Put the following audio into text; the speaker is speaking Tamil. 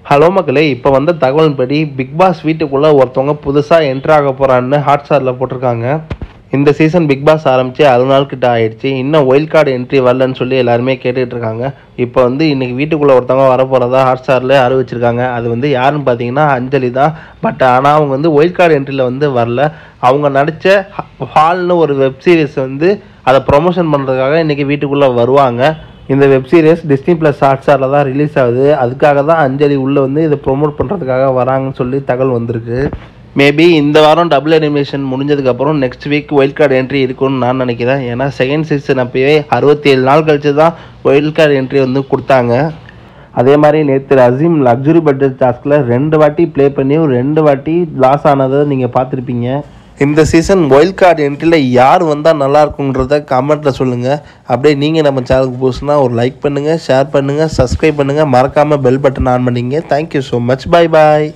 ஹலோ மக்களே இப்போ வந்த தகவலின்படி பிக் பாஸ் வீட்டுக்குள்ளே ஒருத்தவங்க புதுசாக என்ட்ரு ஆக போகிறான்னு ஹாட் ஸ்டாரில் போட்டிருக்காங்க இந்த சீசன் பிக் பாஸ் ஆரம்பித்து அறுபது நாள் கிட்ட ஆயிடுச்சு இன்னும் ஒயில்ட் கார்டு என்ட்ரி வரலன்னு சொல்லி எல்லாருமே கேட்டுட்டு இருக்காங்க இப்போ வந்து இன்னைக்கு வீட்டுக்குள்ளே ஒருத்தவங்க வர போகிறதா ஹாட் ஸ்டாரில் அறிவிச்சிருக்காங்க அது வந்து யாருன்னு பார்த்தீங்கன்னா அஞ்சலி தான் பட் ஆனால் அவங்க வந்து ஒயில்ட் கார்டு என்ட்ரியில் வந்து வரல அவங்க நடித்த ஹால்னு ஒரு வெப் சீரிஸ் வந்து அதை ப்ரொமோஷன் பண்ணுறதுக்காக இன்றைக்கி வீட்டுக்குள்ளே வருவாங்க இந்த web series Disney plus hot ஸ்டாரில் தான் ரிலீஸ் ஆகுது அதுக்காக தான் அஞ்சலி உள்ளே வந்து இதை ப்ரொமோட் பண்ணுறதுக்காக வராங்கன்னு சொல்லி தகவல் வந்திருக்கு மேபி இந்த வாரம் டபுள் அனிமேஷன் முடிஞ்சதுக்கப்புறம் next week wild card entry இருக்கும்னு நான் நினைக்கிறேன் ஏன்னா செகண்ட் சீசன் அப்பயே அறுபத்தி ஏழு நாள் கழிச்சு தான் ஒயில்ட் கார்டு என்ட்ரி வந்து கொடுத்தாங்க அதே மாதிரி நேற்று அசீம் லக்ஸுரி பட்ஜெட் டாஸ்கில் ரெண்டு வாட்டி ப்ளே பண்ணி ஒரு ரெண்டு வாட்டி லாஸ் ஆனதை நீங்கள் பார்த்துருப்பீங்க இந்த சீசன் ஒயில்ட் கார்டு என்ட்ரியில் யார் வந்தால் நல்லா இருக்குன்றத கமெண்ட்டில் சொல்லுங்கள் அப்படியே நீங்கள் நம்ம சேனலுக்கு போச்சுன்னா ஒரு லைக் பண்ணுங்கள் ஷேர் பண்ணுங்கள் சப்ஸ்கிரைப் பண்ணுங்கள் மறக்காமல் பெல் பட்டன் ஆன் பண்ணிங்க தேங்க்யூ ஸோ மச் பை பாய்